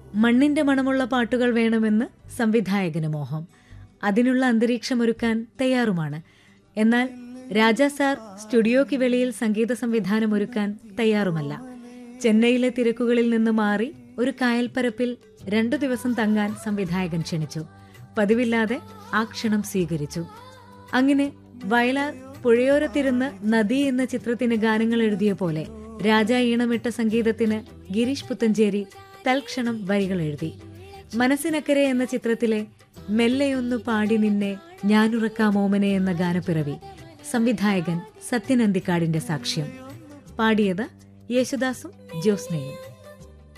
മണ്ണിന്റെ മണമുള്ള പാട്ടുകൾ വേണമെന്ന് സംവിധായകന് മോഹം അതിനുള്ള അന്തരീക്ഷമൊരുക്കാൻ തയ്യാറുമാണ് എന്നാൽ രാജാ സാർ സ്റ്റുഡിയോയ്ക്ക് വെളിയിൽ സംഗീത സംവിധാനം ഒരുക്കാൻ തയ്യാറുമല്ല ചെന്നൈയിലെ തിരക്കുകളിൽ നിന്ന് മാറി ഒരു കായൽപ്പരപ്പിൽ രണ്ടു ദിവസം തങ്ങാൻ സംവിധായകൻ ക്ഷണിച്ചു പതിവില്ലാതെ ആ ക്ഷണം സ്വീകരിച്ചു അങ്ങനെ വയലാർ പുഴയോരത്തിരുന്ന് നദി എന്ന ചിത്രത്തിന് ഗാനങ്ങൾ എഴുതിയ പോലെ രാജ ഈണമിട്ട സംഗീതത്തിന് ഗിരീഷ് പുത്തഞ്ചേരി തൽക്ഷണം വരികൾ എഴുതി മനസ്സിനക്കരെ എന്ന ചിത്രത്തിലെ മെല്ലെയൊന്നു പാടി നിന്നെ ഞാനുറക്കാമോമനെ എന്ന ഗാനപ്പിറവി സംവിധായകൻ സത്യനന്ദിക്കാടിന്റെ സാക്ഷ്യം പാടിയത് യേശുദാസും ജ്യോത്സ്നയും